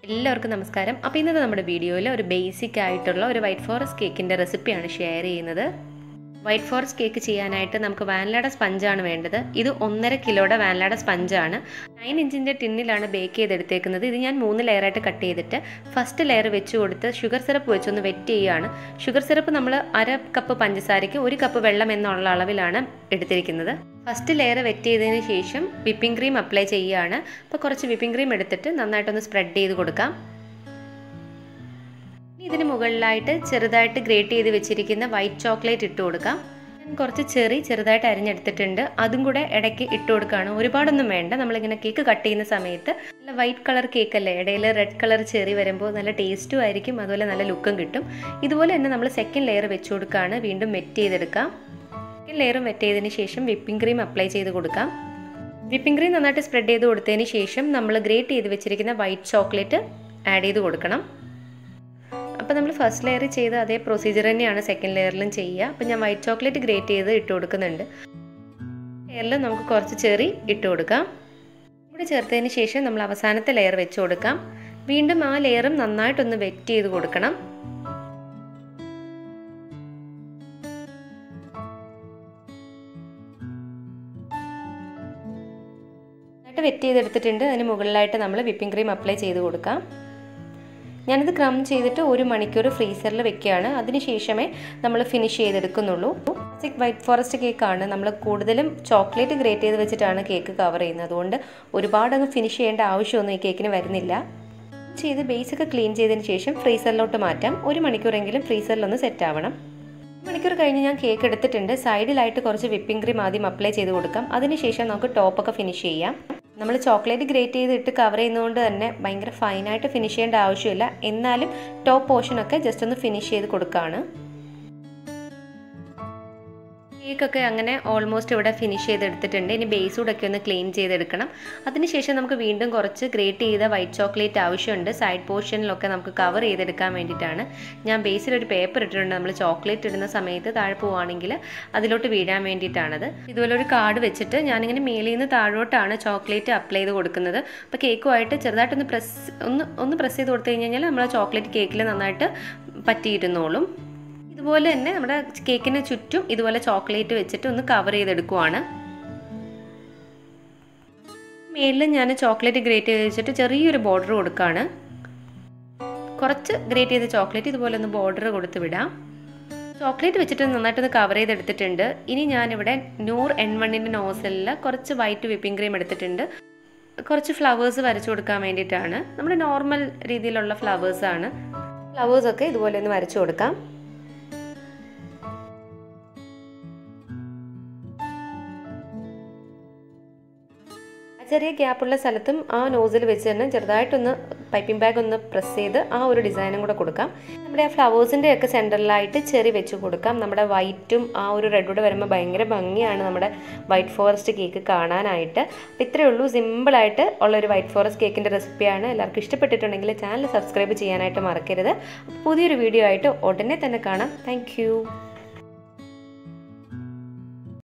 എല്ലാവർക്കും നമസ്കാരം അപ്പോൾ ഇന്നത്തെ നമ്മുടെ വീഡിയോയിൽ ഒരു ബേസിക് ആയിട്ടുള്ള ഒരു വൈറ്റ് ഫോറസ്റ്റ് കേക്കിൻ്റെ റെസിപ്പിയാണ് ഷെയർ ചെയ്യുന്നത് വൈറ്റ് ഫോറസ്റ്റ് കേക്ക് ചെയ്യാനായിട്ട് നമുക്ക് വാനിലയുടെ സ്പഞ്ചാണ് വേണ്ടത് ഇത് ഒന്നര കിലോയുടെ വാനിലയുടെ സ്പഞ്ചാണ് നയൻ ഇഞ്ചിൻ്റെ ടിന്നിലാണ് ബേക്ക് ചെയ്തെടുത്തേക്കുന്നത് ഇത് ഞാൻ മൂന്ന് ലെയറായിട്ട് കട്ട് ചെയ്തിട്ട് ഫസ്റ്റ് ലെയർ വെച്ച് കൊടുത്ത് ഷുഗർ സിറപ്പ് വെച്ചൊന്ന് വെറ്റ് ചെയ്യുകയാണ് ഷുഗർ സിറപ്പ് നമ്മൾ അര കപ്പ് പഞ്ചസാരയ്ക്ക് ഒരു കപ്പ് വെള്ളം എന്നുള്ള അളവിലാണ് എടുത്തിരിക്കുന്നത് ഫസ്റ്റ് ലെയർ വെറ്റ് ചെയ്തതിന് ശേഷം വിപ്പിംഗ് ക്രീം അപ്ലൈ ചെയ്യുകയാണ് അപ്പോൾ കുറച്ച് വിപ്പിംഗ് ക്രീം എടുത്തിട്ട് നന്നായിട്ടൊന്ന് സ്പ്രെഡ് ചെയ്ത് കൊടുക്കാം ഇതിന് മുകളിലായിട്ട് ചെറുതായിട്ട് ഗ്രേറ്റ് ചെയ്ത് വെച്ചിരിക്കുന്ന വൈറ്റ് ചോക്ലേറ്റ് ഇട്ട് കൊടുക്കാം ഞാൻ കുറച്ച് ചെറി ചെറുതായിട്ട് അരിഞ്ഞെടുത്തിട്ടുണ്ട് അതും കൂടെ ഇടയ്ക്ക് ഇട്ട് കൊടുക്കുകയാണ് ഒരുപാടൊന്നും വേണ്ട നമ്മളിങ്ങനെ കേക്ക് കട്ട് ചെയ്യുന്ന സമയത്ത് നല്ല വൈറ്റ് കളർ കേക്ക് അല്ലേ ഇടയിൽ റെഡ് കളർ ചെറി വരുമ്പോൾ നല്ല ടേസ്റ്റും ആയിരിക്കും അതുപോലെ നല്ല ലുക്കും കിട്ടും ഇതുപോലെ തന്നെ നമ്മൾ സെക്കൻഡ് ലെയർ വെച്ച് കൊടുക്കുകയാണ് വീണ്ടും വെറ്റ് ചെയ്തെടുക്കാം സെക്കൻഡ് ലെയറും വെറ്റ് ചെയ്തതിന് ശേഷം വിപ്പിംഗ് ക്രീം അപ്ലൈ ചെയ്ത് കൊടുക്കാം വിപ്പിംഗ് ക്രീം നന്നായിട്ട് സ്പ്രെഡ് ചെയ്ത് കൊടുത്തതിന് ശേഷം നമ്മൾ ഗ്രേറ്റ് ചെയ്ത് വെച്ചിരിക്കുന്ന വൈറ്റ് ചോക്ലേറ്റ് ആഡ് ചെയ്ത് കൊടുക്കണം അപ്പോൾ നമ്മൾ ഫസ്റ്റ് ലെയർ ചെയ്ത അതേ പ്രൊസീജിയർ തന്നെയാണ് സെക്കൻഡ് ലെയറിലും ചെയ്യുക അപ്പോൾ ഞാൻ വൈറ്റ് ചോക്ലേറ്റ് ഗ്രേറ്റ് ചെയ്ത് ഇട്ട് കൊടുക്കുന്നുണ്ട് ലെയറിൽ നമുക്ക് കുറച്ച് ചെറി ഇട്ട് കൊടുക്കാം ഇവിടെ ചേർത്തതിന് ശേഷം നമ്മൾ അവസാനത്തെ ലെയർ വെച്ച് കൊടുക്കാം വീണ്ടും ആ ലെയറും നന്നായിട്ടൊന്ന് വെറ്റ് ചെയ്ത് കൊടുക്കണം നന്നായിട്ട് വെറ്റ് ചെയ്തെടുത്തിട്ടുണ്ട് അതിന് മുകളിലായിട്ട് നമ്മൾ വിപ്പിംഗ് ക്രീം അപ്ലൈ ചെയ്ത് കൊടുക്കാം ഞാനിത് ക്രം ചെയ്തിട്ട് ഒരു മണിക്കൂർ ഫ്രീസറിൽ വെക്കുകയാണ് അതിനുശേഷമേ നമ്മൾ ഫിനിഷ് ചെയ്തെടുക്കുന്നുള്ളൂ ക്ലാസിക് വൈറ്റ് ഫോറസ്റ്റ് കേക്കാണ് നമ്മൾ കൂടുതലും ചോക്ലേറ്റ് ഗ്രേറ്റ് ചെയ്ത് വെച്ചിട്ടാണ് കേക്ക് കവർ ചെയ്യുന്നത് അതുകൊണ്ട് ഒരുപാട് അങ്ങ് ഫിനിഷ് ചെയ്യേണ്ട ആവശ്യമൊന്നും ഈ കേക്കിന് വരുന്നില്ല ചെയ്ത് ബേസൊക്കെ ക്ലീൻ ചെയ്തതിന് ശേഷം ഫ്രീസറിലോട്ട് മാറ്റാം ഒരു മണിക്കൂറെങ്കിലും ഫ്രീസറിലൊന്ന് സെറ്റ് ആവണം മണിക്കൂർ കഴിഞ്ഞ് ഞാൻ കേക്ക് എടുത്തിട്ടുണ്ട് സൈഡിലായിട്ട് കുറച്ച് വിപ്പിംഗ് ക്രീം ആദ്യം അപ്ലൈ ചെയ്ത് കൊടുക്കാം അതിനുശേഷം നമുക്ക് ടോപ്പൊക്കെ ഫിനിഷ് ചെയ്യാം നമ്മൾ ചോക്ലേറ്റ് ഗ്രേറ്റ് ചെയ്തിട്ട് കവർ ചെയ്യുന്നതുകൊണ്ട് തന്നെ ഭയങ്കര ഫൈനായിട്ട് ഫിനിഷ് ചെയ്യേണ്ട ആവശ്യമില്ല എന്നാലും ടോപ്പ് പോർഷനൊക്കെ ജസ്റ്റ് ഒന്ന് ഫിനിഷ് ചെയ്ത് കൊടുക്കുകയാണ് കേക്കൊക്കെ അങ്ങനെ ഓൾമോസ്റ്റ് ഇവിടെ ഫിനിഷ് ചെയ്തെടുത്തിട്ടുണ്ട് ഇനി ബേസ് കൂടെ ഒന്ന് ക്ലീൻ ചെയ്തെടുക്കണം അതിനുശേഷം നമുക്ക് വീണ്ടും കുറച്ച് ഗ്രേറ്റ് ചെയ്ത വൈറ്റ് ചോക്ലേറ്റ് ആവശ്യമുണ്ട് സൈഡ് പോർഷനിലൊക്കെ നമുക്ക് കവർ ചെയ്തെടുക്കാൻ വേണ്ടിയിട്ടാണ് ഞാൻ ബേസിൽ ഒരു പേപ്പർ ഇട്ടിട്ടുണ്ട് നമ്മൾ ചോക്ലേറ്റ് ഇടുന്ന സമയത്ത് താഴെ പോവുകയാണെങ്കിൽ അതിലോട്ട് വീഴാൻ വേണ്ടിയിട്ടാണത് ഇതുപോലെ ഒരു കാർഡ് വെച്ചിട്ട് ഞാനിങ്ങനെ മേലിൽ നിന്ന് താഴോട്ടാണ് ചോക്ലേറ്റ് അപ്ലൈ ചെയ്ത് കൊടുക്കുന്നത് അപ്പോൾ കേക്കുമായിട്ട് ചെറുതായിട്ടൊന്ന് പ്രസ് ഒന്ന് ഒന്ന് പ്രസ് ചെയ്ത് കൊടുത്തു കഴിഞ്ഞാൽ നമ്മൾ ചോക്ലേറ്റ് കേക്കിൽ നന്നായിട്ട് പറ്റിയിരുന്നോളും ഇതുപോലെ തന്നെ നമ്മുടെ കേക്കിന് ചുറ്റും ഇതുപോലെ ചോക്ലേറ്റ് വെച്ചിട്ട് ഒന്ന് കവർ ചെയ്തെടുക്കുവാണ് മേളിൽ ഞാൻ ചോക്ലേറ്റ് ഗ്രേറ്റ് ചെയ്ത് വെച്ചിട്ട് ചെറിയൊരു ബോർഡർ കൊടുക്കുകയാണ് കുറച്ച് ഗ്രേറ്റ് ചെയ്ത ചോക്ലേറ്റ് ഇതുപോലെ ഒന്ന് ബോർഡർ കൊടുത്ത് വിടാം ചോക്ലേറ്റ് വെച്ചിട്ട് നന്നായിട്ടൊന്ന് കവർ ചെയ്തെടുത്തിട്ടുണ്ട് ഇനി ഞാനിവിടെ നൂർ എൺ വണ്ണിൻ്റെ നോസലിൽ കുറച്ച് വൈറ്റ് വിപ്പിംഗ് ക്രീം എടുത്തിട്ടുണ്ട് കുറച്ച് ഫ്ലവേഴ്സ് വരച്ചു കൊടുക്കാൻ വേണ്ടിയിട്ടാണ് നമ്മുടെ നോർമൽ രീതിയിലുള്ള ഫ്ലവേഴ്സാണ് ഫ്ലവേഴ്സൊക്കെ ഇതുപോലെ ഒന്ന് വരച്ചു കൊടുക്കാം ചെറിയ ഗ്യാപ്പുള്ള സ്ഥലത്തും ആ നോസിൽ വെച്ച് തന്നെ ചെറുതായിട്ടൊന്ന് പൈപ്പിംഗ് ബാഗ് ഒന്ന് പ്രസ് ചെയ്ത് ആ ഒരു ഡിസൈനും കൂടെ കൊടുക്കാം നമ്മുടെ ആ ഫ്ലവേഴ്സിൻ്റെ ഒക്കെ സെൻറ്ററിലായിട്ട് ചെറി വെച്ച് കൊടുക്കാം നമ്മുടെ വൈറ്റും ആ ഒരു റെഡൂടെ വരുമ്പോൾ ഭയങ്കര ഭംഗിയാണ് നമ്മുടെ വൈറ്റ് ഫോറസ്റ്റ് കേക്ക് കാണാനായിട്ട് അപ്പോൾ ഇത്രയേ ഉള്ളൂ സിമ്പിളായിട്ട് ഉള്ളൊരു വൈറ്റ് ഫോറസ്റ്റ് കേക്കിൻ്റെ റെസിപ്പിയാണ് എല്ലാവർക്കും ഇഷ്ടപ്പെട്ടിട്ടുണ്ടെങ്കിൽ ചാനൽ സബ്സ്ക്രൈബ് ചെയ്യാനായിട്ട് മറക്കരുത് പുതിയൊരു വീഡിയോ ആയിട്ട് ഉടനെ തന്നെ കാണാം താങ്ക്